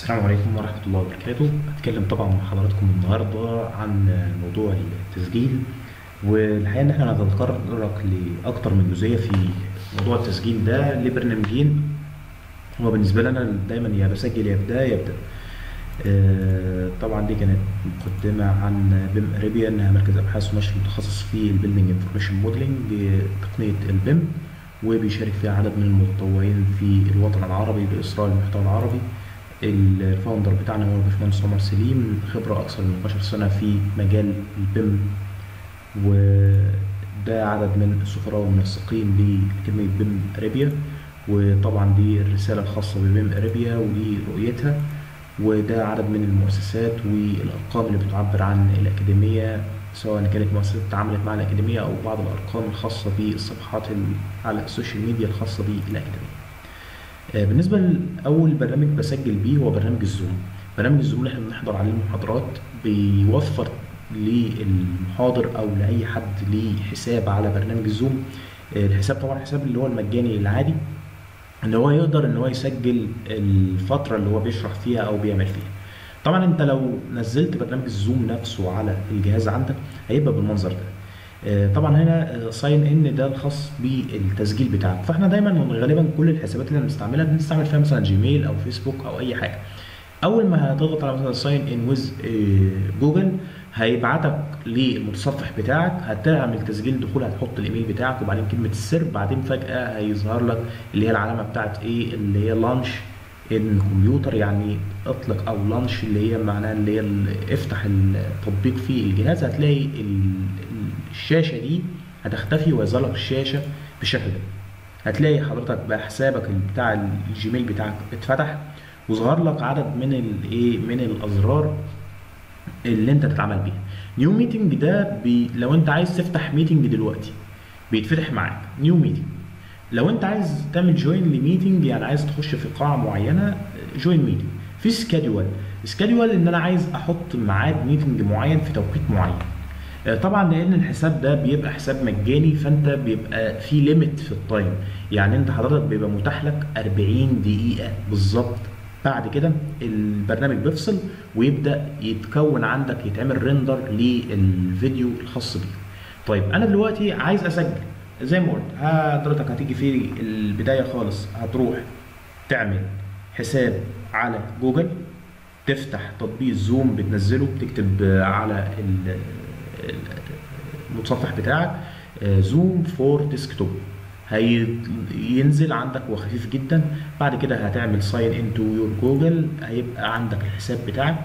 السلام عليكم ورحمة الله وبركاته هتكلم طبعا مع حضراتكم النهاردة عن موضوع التسجيل والحقيقة إن إحنا هنتطرق لأكتر من جزئية في موضوع التسجيل ده لبرنامجين هو بالنسبة لي أنا دايما يا بسجل يا بدا يا بدا آه، طبعا دي كانت مقدمة عن بيم اريبيا انها مركز ابحاث ونشر متخصص في البيلدنج انفورميشن موديلنج بتقنية البيم وبيشارك فيها عدد من المتطوعين في الوطن العربي بإسراء المحتوى العربي الفاوندر بتاعنا هو الباشمهندس عمر سليم خبرة أكثر من 12 سنة في مجال البيم وده عدد من السفراء والمنسقين لكلمة بيم اريبيا وطبعا دي الرسالة الخاصة ببيم اريبيا ودي رؤيتها وده عدد من المؤسسات والأرقام اللي بتعبر عن الأكاديمية سواء كانت مؤسسات تعاملت مع الأكاديمية أو بعض الأرقام الخاصة بالصفحات ال- على السوشيال ميديا الخاصة بالأكاديمية. آه، بالنسبة لأول برنامج بسجل بيه هو برنامج الزوم. برنامج الزوم اللي احنا بنحضر عليه المحاضرات بيوفر للمحاضر أو لأي حد ليه حساب على برنامج الزوم. آه، الحساب طبعا الحساب اللي هو المجاني العادي ان هو يقدر ان هو يسجل الفتره اللي هو بيشرح فيها او بيعمل فيها طبعا انت لو نزلت برنامج الزوم نفسه على الجهاز عندك هيبقى بالمنظر ده آه، طبعا هنا ساين ان ده الخاص بالتسجيل بتاعك فاحنا دايما غالبا كل الحسابات اللي بنستعملها بنستعمل فيها مثلا جيميل او فيسبوك او اي حاجه اول ما هتضغط على مثلا ساين ان ويز جوجل هيبعتك للمتصفح بتاعك هتعمل تسجيل دخول هتحط الايميل بتاعك وبعدين كلمه السر بعدين فجاه هيظهر لك اللي هي العلامه بتاعت ايه اللي هي لانش ان كمبيوتر يعني اطلق او لانش اللي هي معناها اللي هي ال- افتح التطبيق في الجهاز هتلاقي ال- ال- الشاشه دي هتختفي ويظهر لك الشاشه بالشكل ده هتلاقي حضرتك بقى حسابك بتاع الجيميل بتاعك اتفتح وظهر لك عدد من الايه من الازرار اللي انت تتعامل بيها نيو ميتنج ده بي لو انت عايز تفتح ميتنج دلوقتي بيتفتح معاك نيو ميتنج لو انت عايز تعمل جوين لميتنج يعني عايز تخش في قاعه معينه جوين ميتنج في سكادول سكادول ان انا عايز احط ميعاد ميتنج معين في توقيت معين آه، طبعا لان الحساب ده بيبقى حساب مجاني فانت بيبقى في ليميت في التايم يعني انت حضرتك بيبقى متاح لك 40 دقيقه بالظبط بعد كده البرنامج بيفصل ويبدا يتكون عندك يتعمل ريندر للفيديو الخاص بيك طيب انا دلوقتي عايز اسجل زي ما قلت حضرتك هتيجي في البدايه خالص هتروح تعمل حساب على جوجل تفتح تطبيق زوم بتنزله بتكتب على ال- المتصفح بتاعك زوم فور ديسكتوب هينزل عندك هو خفيف جدا بعد كده هتعمل ساين ان تو يور جوجل هيبقى عندك الحساب بتاعك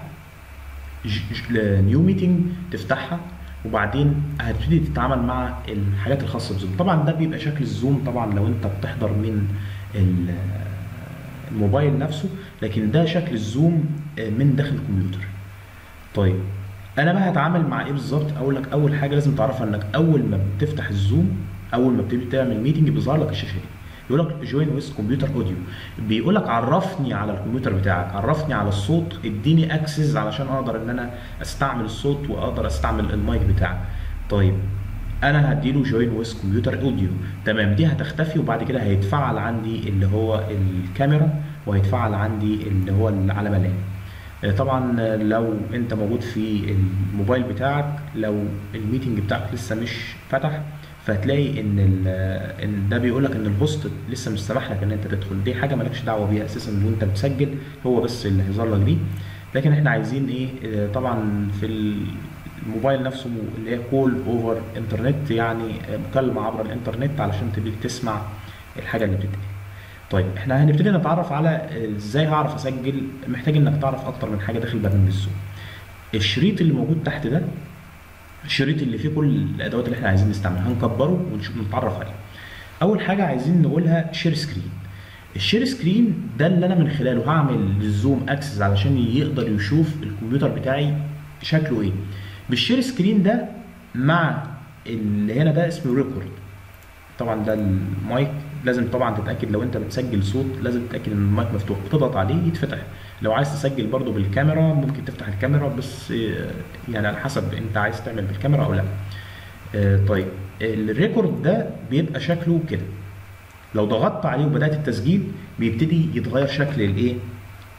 نيو ميتنج تفتحها وبعدين هتبتدي تتعامل مع الحاجات الخاصه بزوم طبعا ده بيبقى شكل الزوم طبعا لو انت بتحضر من ال- الموبايل نفسه لكن ده شكل الزوم من داخل الكمبيوتر طيب انا بقى هتعامل مع ايه بالظبط اقول لك اول حاجه لازم تعرفها انك اول ما بتفتح الزوم اول ما بتبتدي تعمل ميتنج بيظهر لك الشاشه دي يقول لك جوين ويز كمبيوتر اوديو بيقول لك عرفني على الكمبيوتر بتاعك عرفني على الصوت اديني اكسس علشان اقدر ان انا استعمل الصوت واقدر استعمل المايك بتاعك طيب انا هديله جوين ويز كمبيوتر اوديو تمام دي هتختفي وبعد كده هيتفعل عندي اللي هو الكاميرا وهيتفعل عندي اللي هو العلامه لام طبعا لو انت موجود في الموبايل بتاعك لو الميتنج بتاعك لسه مش فتح فهتلاقي ان ال- ان ده بيقول لك ان الهوست لسه مش سامح لك ان انت تدخل دي حاجه مالكش دعوه بيها اساسا وانت بتسجل هو بس اللي هيظهر لك دي لكن احنا عايزين ايه اه، طبعا في الموبايل نفسه اللي هي كول اوفر انترنت يعني اه، مكالمه عبر الانترنت علشان تبتدي تسمع الحاجه اللي بتتقال طيب احنا هنبتدي نتعرف على ازاي هعرف اسجل محتاج انك تعرف اكتر من حاجه داخل برنامج الزوم الشريط اللي موجود تحت ده الشريط اللي فيه كل الادوات اللي احنا عايزين نستعملها هنكبره ونشوف نتعرف عليه اول حاجه عايزين نقولها شير سكرين الشير سكرين ده اللي انا من خلاله هعمل للزوم اكسس علشان يقدر يشوف الكمبيوتر بتاعي شكله ايه بالشير سكرين ده مع اللي هنا ده اسمه ريكورد طبعا ده المايك لازم طبعا تتاكد لو انت بتسجل صوت لازم تتاكد ان المايك مفتوح بتضغط عليه يتفتح لو عايز تسجل برضو بالكاميرا ممكن تفتح الكاميرا بس آه، يعني على حسب انت عايز تعمل بالكاميرا او لا آه، طيب الريكورد ده بيبقى شكله كده لو ضغطت عليه وبدات التسجيل بيبتدي يتغير شكل الايه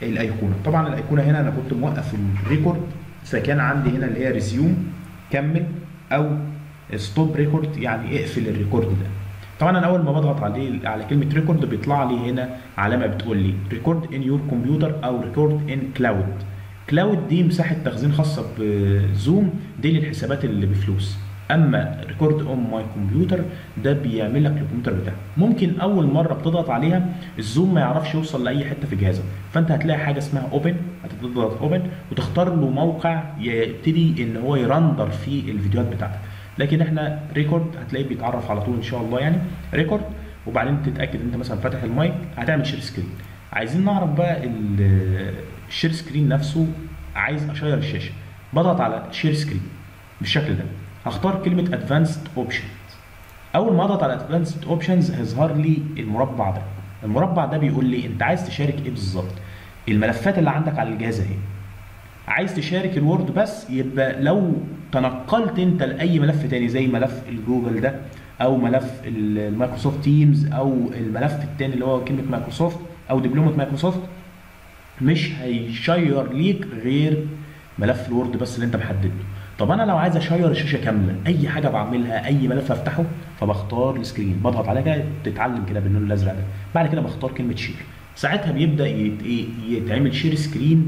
الايقونه طبعا الايقونه هنا انا كنت موقف الريكورد فكان عندي هنا اللي هي ريزيوم كمل او ستوب ريكورد يعني اقفل الريكورد ده طبعا انا اول ما بضغط عليه على كلمه ريكورد بيطلع لي هنا علامه بتقول لي ريكورد ان يور كمبيوتر او ريكورد ان كلاود كلاود دي مساحه تخزين خاصه بزوم دي للحسابات اللي بفلوس اما ريكورد اون ماي كمبيوتر ده بيعمل لك الكمبيوتر بتاعك ممكن اول مره بتضغط عليها الزوم ما يعرفش يوصل لاي حته في جهازك فانت هتلاقي حاجه اسمها اوبن هتضغط اوبن وتختار له موقع يبتدي ان هو يرندر فيه الفيديوهات بتاعتك لكن احنا ريكورد هتلاقيه بيتعرف على طول ان شاء الله يعني ريكورد وبعدين تتاكد انت مثلا فاتح المايك هتعمل شير سكرين عايزين نعرف بقى الشير سكرين نفسه عايز اشير الشاشه بضغط على شير سكرين بالشكل ده هختار كلمه ادفانسد اوبشنز اول ما اضغط على ادفانسد اوبشنز هيظهر لي المربع ده المربع ده بيقول لي انت عايز تشارك ايه بالظبط الملفات اللي عندك على الجهاز اهي عايز تشارك الوورد بس يبقى لو تنقلت انت لاي ملف تاني زي ملف الجوجل ده او ملف المايكروسوفت تيمز او الملف التاني اللي هو كلمه مايكروسوفت او دبلومه مايكروسوفت مش هيشير ليك غير ملف الوورد بس اللي انت محدده طب انا لو عايز اشير الشاشه كامله اي حاجه بعملها اي ملف افتحه فبختار السكرين بضغط عليها كده تتعلم كده باللون الازرق ده بعد كده بختار كلمه شير ساعتها بيبدا يتعمل شير سكرين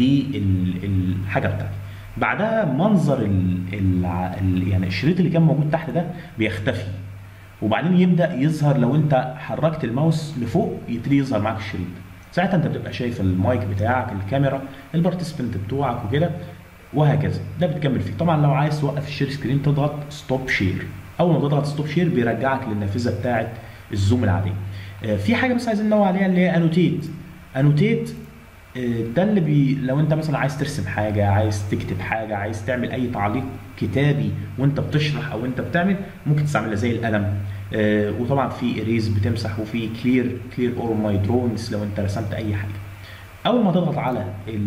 للحاجه بتاعتي بعدها منظر ال ال ال يعني الشريط اللي كان موجود تحت ده بيختفي وبعدين يبدا يظهر لو انت حركت الماوس لفوق يبتدي يظهر معاك الشريط ساعتها انت بتبقى شايف المايك بتاعك الكاميرا البارتيسبنت بتوعك وكده وهكذا ده بتكمل فيه طبعا لو عايز توقف الشير سكرين تضغط ستوب شير اول ما تضغط ستوب شير بيرجعك للنافذه بتاعه الزوم العاديه في حاجه بس عايزين ننوه عليها اللي هي انوتيت انوتيت ده اللي بي لو انت مثلا عايز ترسم حاجه عايز تكتب حاجه عايز تعمل اي تعليق كتابي وانت بتشرح او انت بتعمل ممكن تستعملها زي القلم وطبعا في اريز بتمسح وفي كلير كلير اور ماي درونز لو انت رسمت اي حاجه اول ما تضغط على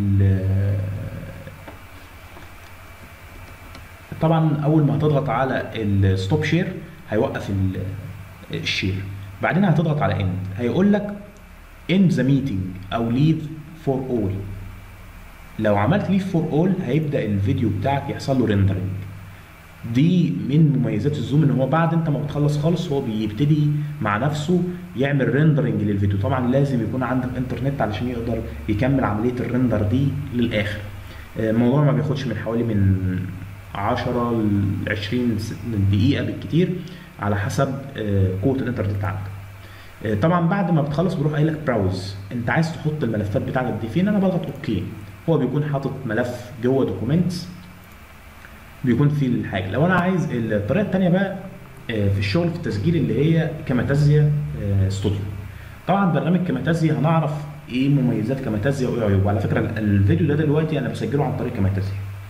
طبعا اول ما هتضغط على الستوب شير هيوقف الشير بعدين هتضغط على اند هيقول لك end the meeting او leave for all لو عملت leave for all هيبدا الفيديو بتاعك يحصل له ريندرنج دي من مميزات الزوم ان هو بعد انت ما بتخلص خالص هو بيبتدي مع نفسه يعمل ريندرنج للفيديو طبعا لازم يكون عندك انترنت علشان يقدر يكمل عمليه الريندر دي للاخر الموضوع ما بياخدش من حوالي من 10 ل 20 دقيقه بالكتير على حسب قوه الانترنت عندك طبعا بعد ما بتخلص بيروح قايل لك براوز انت عايز تحط الملفات بتاعتك دي فين انا بضغط اوكي هو بيكون حاطط ملف جوه دوكيومنتس بيكون فيه الحاجه لو انا عايز الطريقه الثانيه بقى في الشغل في التسجيل اللي هي كاماتازيا ستوديو طبعا برنامج كاماتازيا هنعرف ايه مميزات كاماتازيا وايه عيوبه على فكره الفيديو ده دلوقتي انا بسجله عن طريق كاماتازيا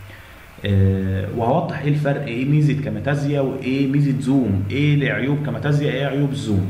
وهوضح ايه الفرق ايه ميزه كاماتازيا وايه ميزه زوم ايه لعيوب كاماتازيا ايه عيوب الزوم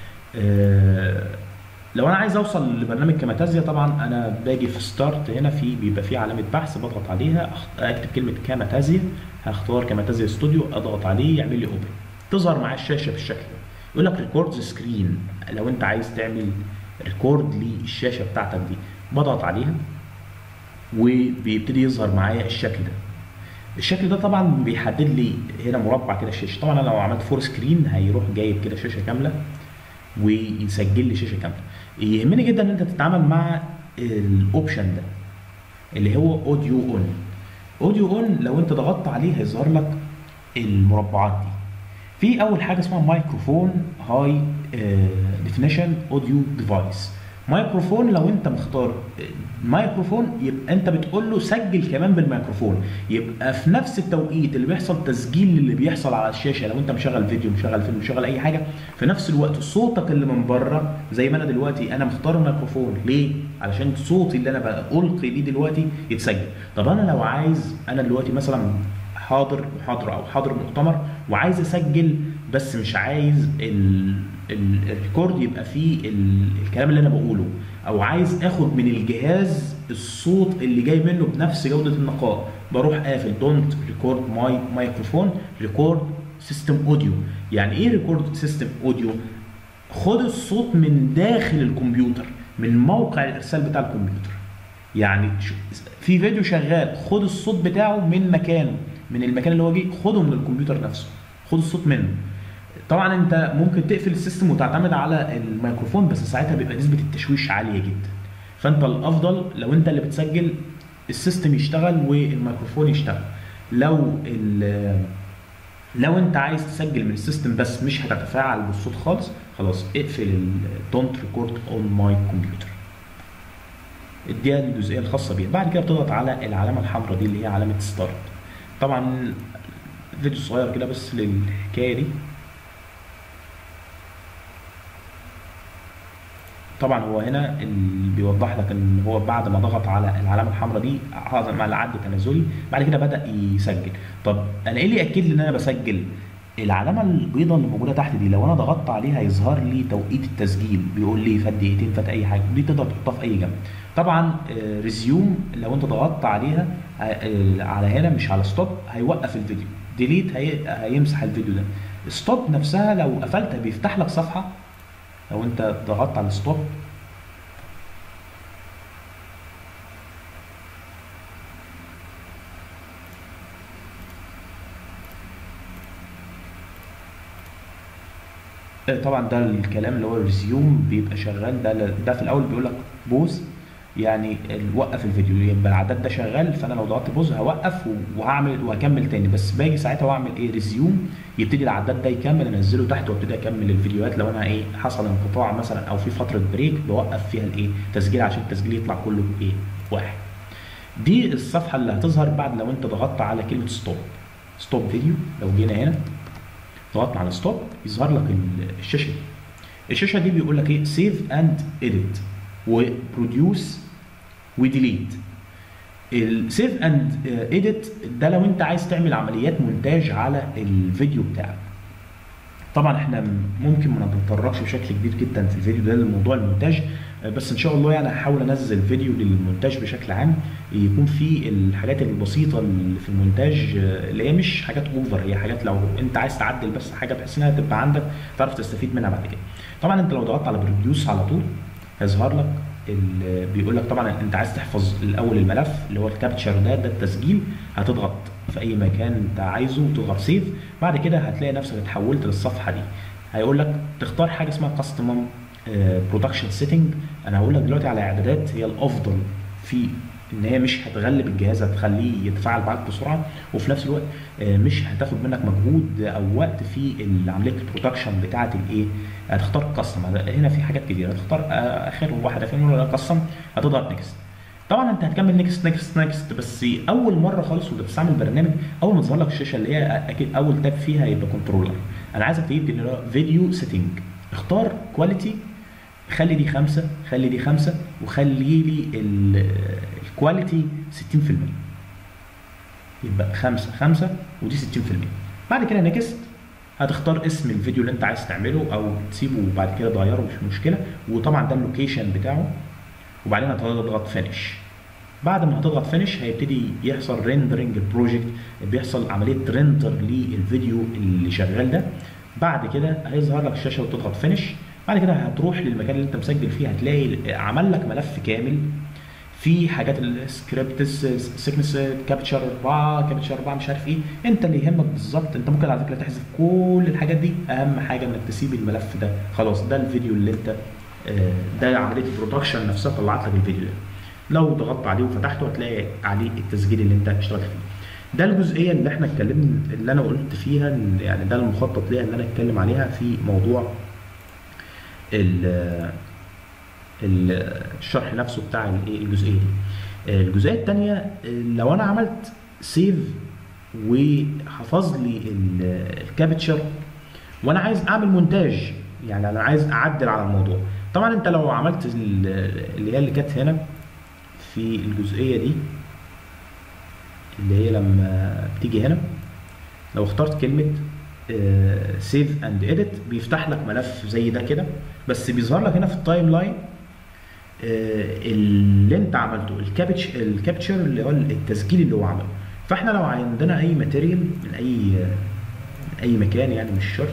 لو انا عايز اوصل لبرنامج كاماتازيا طبعا انا باجي في ستارت هنا في بيبقى في علامه بحث بضغط عليها اكتب كلمه كاماتازيا هختار كاماتازيا ستوديو اضغط عليه يعمل لي اوبن تظهر معايا الشاشه بالشكل ده يقول لك ريكورد سكرين لو انت عايز تعمل ريكورد للشاشه بتاعتك دي بضغط عليها وبيبتدي يظهر معايا الشكل ده الشكل ده طبعا بيحدد لي هنا مربع كده الشاشه طبعا انا لو عملت فور سكرين هيروح جايب كده شاشه كامله ويسجل لي شاشه كامله يهمني جدا ان انت تتعامل مع الاوبشن ده اللي هو اوديو اون اوديو اون لو انت ضغطت عليه هيظهر لك المربعات دي في اول حاجه اسمها مايكروفون هاي ديفينيشن اوديو ديفايس مايكروفون لو انت مختار مايكروفون يبقى انت بتقول له سجل كمان بالميكروفون يبقى في نفس التوقيت اللي بيحصل تسجيل اللي بيحصل على الشاشه لو انت مشغل فيديو مشغل فيلم مشغل اي حاجه في نفس الوقت صوتك اللي من بره زي ما انا دلوقتي انا مختار الميكروفون ليه علشان صوتي اللي انا بلقي بيه دلوقتي يتسجل طب انا لو عايز انا دلوقتي مثلا حاضر محاضره او حاضر مؤتمر وعايز اسجل بس مش عايز الريكورد يبقى فيه الكلام اللي انا بقوله او عايز اخد من الجهاز الصوت اللي جاي منه بنفس جوده النقاء بروح قافل دونت ريكورد ماي مايكروفون ريكورد سيستم اوديو يعني ايه ريكورد سيستم اوديو خد الصوت من داخل الكمبيوتر من موقع الارسال بتاع الكمبيوتر يعني ش- في فيديو شغال خد الصوت بتاعه من مكانه من المكان اللي هو جه خده من الكمبيوتر نفسه خد الصوت منه طبعا انت ممكن تقفل السيستم وتعتمد على الميكروفون بس ساعتها بيبقى نسبه التشويش عاليه جدا فانت الافضل لو انت اللي بتسجل السيستم يشتغل والميكروفون يشتغل لو ال- لو انت عايز تسجل من السيستم بس مش هتتفاعل بالصوت خالص خلاص اقفل دونت ريكورد اون ماي كمبيوتر دي الجزئيه الخاصه بيها بعد كده بتضغط على العلامه الحمراء دي اللي هي علامه ستارت طبعا فيديو صغير كده بس للحكايه دي طبعا هو هنا اللي بيوضح لك ان هو بعد ما ضغط على العلامه الحمراء دي عمل العد تنازلي بعد كده بدا يسجل طب انا ايه اللي ياكد لي ان انا بسجل العلامه البيضاء اللي موجوده تحت دي لو انا ضغطت عليها يظهر لي توقيت التسجيل بيقول لي فات دقيقتين فات اي حاجه دي تقدر تحطها في اي جنب طبعا ريزيوم لو انت ضغطت عليها آه، على هنا مش على ستوب هيوقف الفيديو ديليت هي... هيمسح الفيديو ده ستوب نفسها لو قفلتها بيفتح لك صفحه لو انت ضغطت على ستوب آه، طبعا ده الكلام اللي هو الريزيوم بيبقى شغال ده ده في الاول بيقول لك بوز يعني ال- وقف الفيديو يبقى العداد ده شغال فانا لو ضغطت بوز هوقف و- وهعمل وهكمل تاني بس باجي ساعتها واعمل ايه ريزيوم يبتدي العداد ده يكمل انزله تحت وابتدي اكمل الفيديوهات لو انا ايه حصل انقطاع مثلا او في فتره بريك بوقف فيها الايه تسجيل عشان التسجيل يطلع كله ايه واحد دي الصفحه اللي هتظهر بعد لو انت ضغطت على كلمه ستوب ستوب فيديو لو جينا هنا ضغطنا على ستوب يظهر لك ال- الشاشه دي الشاشه دي بيقول لك ايه سيف اند اديت وبروديوس وديليت السيف اند اديت ده لو انت عايز تعمل عمليات مونتاج على الفيديو بتاعك طبعا احنا م- ممكن ما نتطرقش بشكل كبير جدا في الفيديو ده لموضوع المونتاج آه، بس ان شاء الله يعني هحاول انزل فيديو للمونتاج بشكل عام يكون فيه الحاجات البسيطه اللي في المونتاج آه، اللي هي مش حاجات اوفر هي حاجات لو انت عايز تعدل بس حاجه بحيث انها تبقى عندك تعرف تستفيد منها بعد كده طبعا انت لو ضغطت على بروديوس على طول هيظهر لك ال- بيقول لك طبعا انت عايز تحفظ الاول الملف اللي هو الكابتشر ده ده التسجيل هتضغط في اي مكان انت عايزه وتضغط سيف بعد كده هتلاقي نفسك اتحولت للصفحه دي هيقول لك تختار حاجه اسمها كاستمم برودكشن سيتنج انا هقول لك دلوقتي على اعدادات هي الافضل في ان هي مش هتغلب الجهاز هتخليه يتفاعل معاك بسرعه وفي نفس الوقت آه، مش هتاخد منك مجهود او وقت في عمليه البرودكشن بتاعه الايه هتختار كاستم هنا في حاجات كتير هتختار آه، اخر واحده فيهم ولا كاستم هتضغط نيكست طبعا انت هتكمل نيكست نيكست نيكست بس اول مره خالص وانت بتستعمل البرنامج اول ما تظهر لك الشاشه اللي هي اكيد اول تاب فيها هيبقى كنترولر انا عايزك تجيب اللي هو فيديو سيتنج اختار كواليتي خلي دي خمسة خلي دي خمسة وخلي لي ال- الكواليتي 60% يبقى خمسة خمسة ودي 60% بعد كده نيكست هتختار اسم الفيديو اللي انت عايز تعمله او تسيبه وبعد كده تغيره مش مشكله وطبعا ده اللوكيشن بتاعه وبعدين هتضغط فينش بعد ما هتضغط فينش هيبتدي يحصل ريندرنج البروجكت بيحصل عمليه ريندر للفيديو اللي شغال ده بعد كده هيظهر لك الشاشه وتضغط فينش بعد كده هتروح للمكان اللي انت مسجل فيه هتلاقي عمل لك ملف كامل في حاجات السكريبت سيكنس كابتشر 4 كابتشر 4 مش عارف ايه انت اللي يهمك بالظبط انت ممكن على فكره تحذف كل الحاجات دي اهم حاجه انك تسيب الملف ده خلاص ده الفيديو اللي انت آه، ده عمليه البرودكشن نفسها طلعت لك الفيديو ده لو ضغطت عليه وفتحته هتلاقي عليه التسجيل اللي انت اشتركت فيه ده الجزئيه اللي احنا اتكلمنا اللي انا قلت فيها إن يعني ده المخطط ليها ان انا اتكلم عليها في موضوع ال- ال- الشرح نفسه بتاع الايه الجزئيه دي الجزئيه الثانيه لو انا عملت سيف وحفظ لي ال- الكابتشر وانا عايز اعمل مونتاج يعني انا عايز اعدل على الموضوع طبعا انت لو عملت ال- اللي هي اللي كانت هنا في الجزئيه دي اللي هي لما بتيجي هنا لو اخترت كلمه سيف اند اديت بيفتح لك ملف زي ده كده بس بيظهر لك هنا في التايم لاين آه، اللي انت عملته الكابتش الكابتشر اللي هو التسجيل اللي هو عمله فاحنا لو عندنا اي ماتيريال من اي من اي مكان يعني مش شرط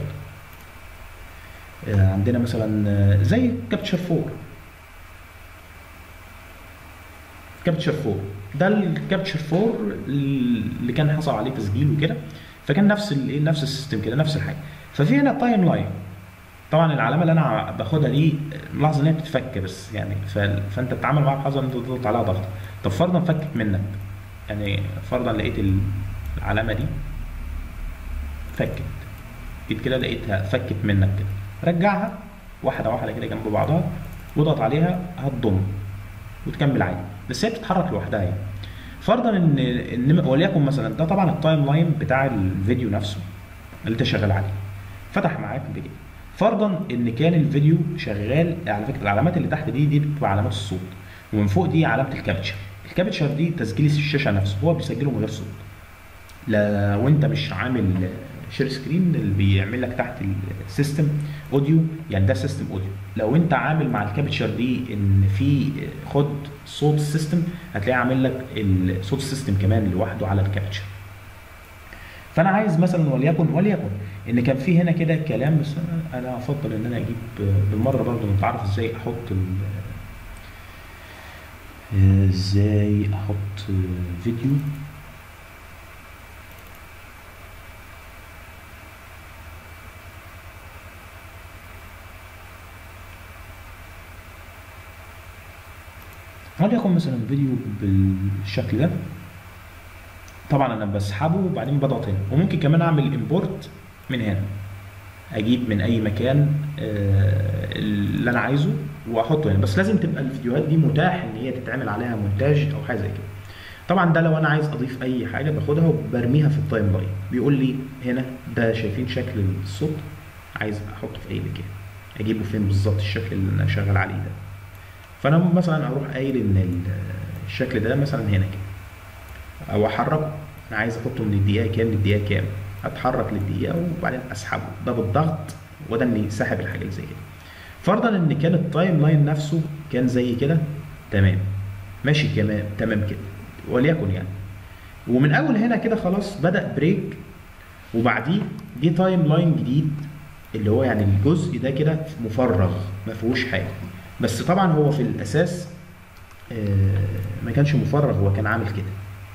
آه، عندنا مثلا آه، زي كابتشر 4 كابتشر 4 ده الكابتشر 4 اللي كان حصل عليه تسجيل وكده فكان نفس الايه نفس السيستم كده نفس الحاجه ففي هنا تايم لاين طبعا العلامه اللي انا باخدها دي ملاحظ ان هي بتتفك بس يعني ف... فانت بتتعامل معاها بحذر ان انت تضغط عليها ضغط طب فرضا فكت منك يعني فرضا لقيت العلامه دي فكت جيت كده لقيتها فكت منك كده رجعها واحده واحده كده جنب بعضها واضغط عليها هتضم وتكمل عادي بس هي بتتحرك لوحدها يعني فرضا ان ان وليكن مثلا ده طبعا التايم لاين بتاع الفيديو نفسه اللي انت شغال عليه فتح معاك كده فرضا ان كان الفيديو شغال على فكره العلامات اللي تحت دي دي بتبقى علامات الصوت ومن فوق دي علامه الكابتشر الكابتشر دي تسجيل الشاشه نفسه هو بيسجله من غير صوت لو انت مش عامل شير سكرين اللي بيعمل لك تحت السيستم اوديو يعني ده سيستم اوديو لو انت عامل مع الكابتشر دي ان في خد صوت السيستم هتلاقيه عامل لك صوت السيستم كمان لوحده على الكابتشر فانا عايز مثلا وليكن وليكن ان كان في هنا كده كلام بس انا انا افضل ان انا اجيب بالمره برضه نتعرف ازاي احط ازاي احط فيديو وليكن مثلا فيديو بالشكل ده طبعا انا بسحبه وبعدين بضغط هنا وممكن كمان اعمل امبورت من هنا اجيب من اي مكان اللي انا عايزه واحطه هنا بس لازم تبقى الفيديوهات دي متاح ان هي تتعمل عليها مونتاج او حاجه زي كده طبعا ده لو انا عايز اضيف اي حاجه باخدها وبرميها في التايم لاين بيقول لي هنا ده شايفين شكل الصوت عايز احطه في اي مكان اجيبه فين بالظبط الشكل اللي انا شغال عليه ده فانا مثلا اروح قايل ان الشكل ده مثلا هنا كده او احركه انا عايز احطه من الدقيقه كام للدقيقه كام اتحرك للدقيقه وبعدين اسحبه ده بالضغط وده اني ساحب الحاجه اللي زي كده فرضا ان كان التايم لاين نفسه كان زي كده تمام ماشي كمان تمام كده وليكن يعني ومن اول هنا كده خلاص بدا بريك وبعديه جه تايم لاين جديد اللي هو يعني الجزء ده كده مفرغ ما فيهوش حاجه بس طبعا هو في الاساس ما كانش مفرغ هو كان عامل كده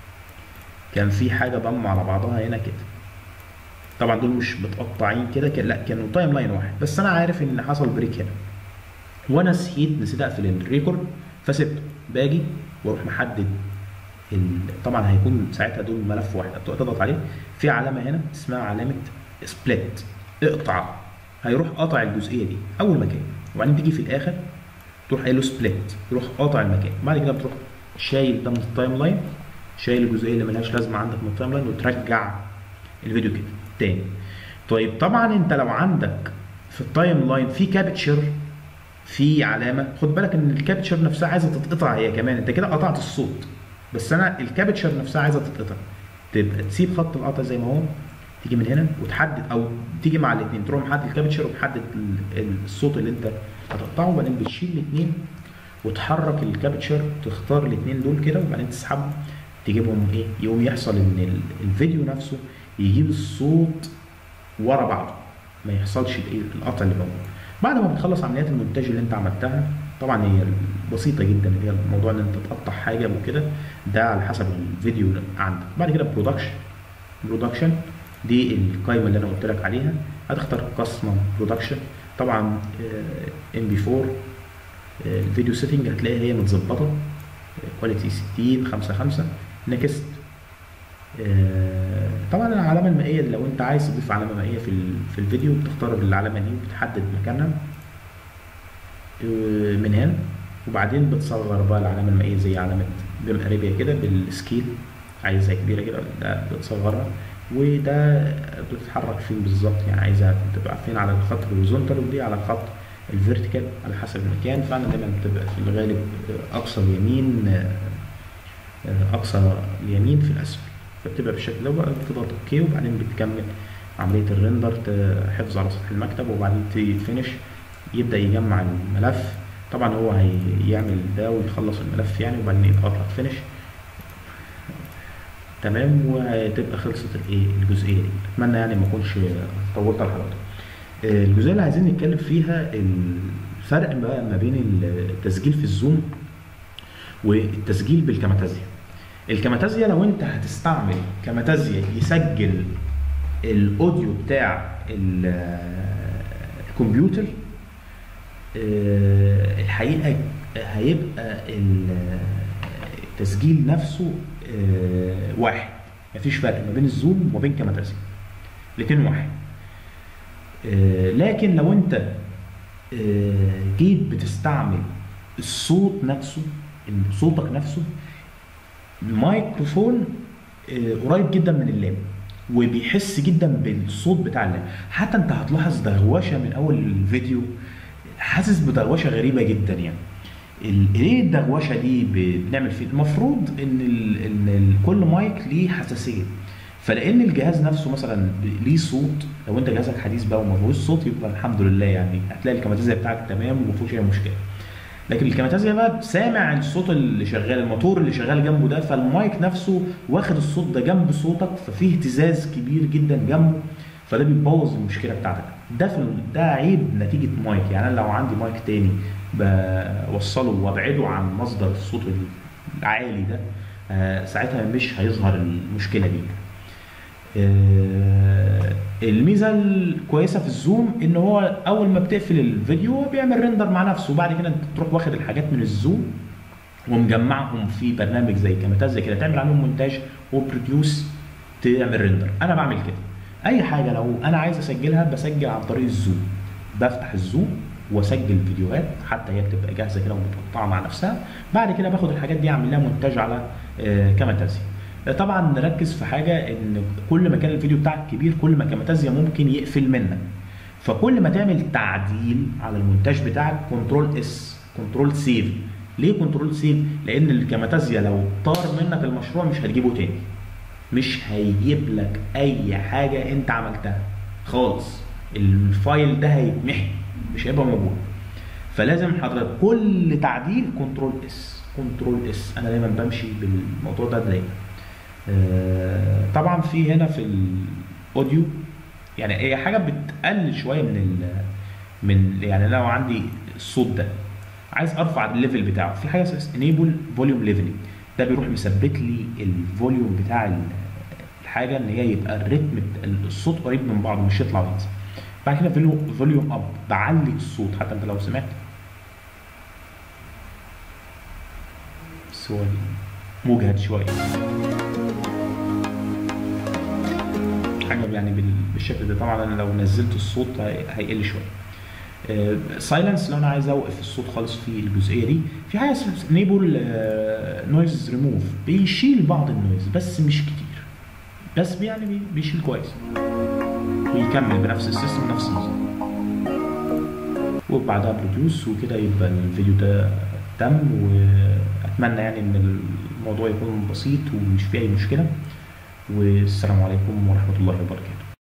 كان في حاجه ضم على بعضها هنا كده طبعا دول مش متقطعين كده لا كانوا تايم لاين واحد بس انا عارف ان حصل بريك هنا وانا نسيت نسيت اقفل الريكورد فسبته باجي واروح محدد ال... طبعا هيكون ساعتها دول ملف واحد تضغط عليه في علامه هنا اسمها علامه سبليت اقطع هيروح قاطع الجزئيه دي اول مكان وبعدين تيجي في الاخر تروح قايل له سبليت يروح قاطع المكان بعد كده بتروح شايل ده من التايم لاين شايل الجزئيه اللي ملهاش لازمه عندك من التايم لاين وترجع الفيديو كده تاني طيب طبعا انت لو عندك في التايم لاين في كابتشر في علامه خد بالك ان الكابتشر نفسها عايزه تتقطع هي كمان انت كده قطعت الصوت بس انا الكابتشر نفسها عايزه تتقطع تبقى تسيب خط القطع زي ما هو تيجي من هنا وتحدد او تيجي مع الاثنين تروح محدد الكابتشر ومحدد الصوت اللي انت هتقطعه وبعدين بتشيل الاثنين وتحرك الكابتشر تختار الاثنين دول كده وبعدين تسحبهم تجيبهم ايه يقوم يحصل ان الفيديو نفسه يجيب الصوت ورا بعضه ما يحصلش الايه القطع اللي موجود بعد ما بتخلص عمليات المونتاج اللي انت عملتها طبعا هي بسيطه جدا اللي هي الموضوع ان انت تقطع حاجه وكده ده على حسب الفيديو اللي عندك بعد كده برودكشن برودكشن دي القائمه اللي انا قلت لك عليها هتختار قسمه برودكشن طبعا ام بي 4 الفيديو سيتنج هتلاقيها هي متظبطه كواليتي 60 5 5 نكست طبعا العلامه المائيه لو انت عايز تضيف علامه مائيه في في الفيديو بتختار العلامه دي وبتحدد مكانها من هنا وبعدين بتصغر بقى العلامه المائيه زي علامه بيم اريبيا كده بالسكيل عايزها كبيره كده ده بتصغرها وده بتتحرك فين بالظبط يعني عايزها تبقى فين على الخط الهوريزونتال ودي على الخط الفيرتيكال على حسب المكان فانا دايما بتبقى في الغالب اقصى اليمين اقصى اليمين في الاسفل فبتبقى بالشكل ده وبعدين بتضغط اوكي وبعدين بتكمل عمليه الريندر حفظ على سطح المكتب وبعدين تفنش يبدا يجمع الملف طبعا هو هيعمل ده ويخلص الملف يعني وبعدين يضغط لك فينش تمام وهتبقى خلصت الايه الجزئيه دي اتمنى يعني ما اكونش طولت على حضرتك الجزئيه اللي عايزين نتكلم فيها الفرق بقى ما بين التسجيل في الزوم والتسجيل بالكاماتازيا الكاماتازيا لو انت هتستعمل كاماتازيا يسجل الاوديو بتاع ال- الكمبيوتر آه، الحقيقه هيبقى ال- التسجيل نفسه آه، واحد مفيش فرق ما بين الزوم وما بين كاماتازيا الاتنين واحد آه، لكن لو انت آه، جيت بتستعمل الصوت نفسه إن صوتك نفسه الميكروفون آه، قريب جدا من اللاب وبيحس جدا بالصوت بتاع اللاب حتى انت هتلاحظ دغوشه من اول الفيديو حاسس بدغوشه غريبه جدا يعني ال- ليه الدغوشه دي ب- بنعمل فيه المفروض ان ال ان ال كل مايك ليه حساسيه فلان الجهاز نفسه مثلا ب- ليه صوت لو انت جهازك حديث بقى وما فيهوش صوت يبقى الحمد لله يعني هتلاقي الكماتيزيا بتاعك تمام وما فيهوش اي مشكله لكن الكماتيزيا بقى سامع الصوت اللي شغال الموتور اللي شغال جنبه ده فالمايك نفسه واخد الصوت ده جنب صوتك ففيه اهتزاز كبير جدا جنبه فده بيبوظ المشكله بتاعتك ده في ال- ده عيب نتيجه مايك يعني انا لو عندي مايك تاني بوصله وابعده عن مصدر الصوت العالي ده آه، ساعتها مش هيظهر المشكله دي آه، الميزه الكويسه في الزوم ان هو اول ما بتقفل الفيديو هو بيعمل ريندر مع نفسه وبعد كده انت تروح واخد الحاجات من الزوم ومجمعهم في برنامج زي كاماتازيا كده تعمل عليهم مونتاج وبروديوس تعمل ريندر انا بعمل كده اي حاجه لو انا عايز اسجلها بسجل عن طريق الزوم بفتح الزوم واسجل فيديوهات حتى هي بتبقى جاهزه كده ومتقطعه مع نفسها بعد كده باخد الحاجات دي اعمل لها مونتاج على آه، كاماتازيا طبعا نركز في حاجه ان كل ما كان الفيديو بتاعك كبير كل ما كاماتازيا ممكن يقفل منك فكل ما تعمل تعديل على المونتاج بتاعك كنترول اس كنترول سيف ليه كنترول سيف لان الكاماتازيا لو طار منك المشروع مش هتجيبه تاني مش هيجيب لك اي حاجه انت عملتها خالص الفايل ده هيتمحي مش هيبقى موجود فلازم حضرتك كل تعديل كنترول اس كنترول اس انا دايما بمشي بالموضوع ده دايما آه، طبعا في هنا في الاوديو يعني هي حاجه بتقلل شويه من ال من يعني لو عندي الصوت ده عايز ارفع الليفل بتاعه في حاجه اسمها انيبل فوليوم ليفلنج ده بيروح مثبت لي الفوليوم بتاع ال- الحاجه ان هي يبقى الريتم بت- الصوت قريب من بعضه مش يطلع وينزل بعد كده فوليوم اب بعلي الصوت حتى انت لو سمعت بس هو مجهد شويه حاجه يعني بال- بالشكل ده طبعا انا لو نزلت الصوت هي- هيقل شويه سايلنس لو انا عايز اوقف الصوت خالص في الجزئيه دي في حاجه اسمها انيبل نويز ريموف بيشيل بعض النويز بس مش كتير بس يعني بي- بيشيل كويس ويكمل بنفس السيستم نفس النظام وبعدها بروديوس وكده يبقى الفيديو ده تم واتمنى يعني ان الموضوع يكون بسيط ومش فيه اي مشكله والسلام عليكم ورحمه الله وبركاته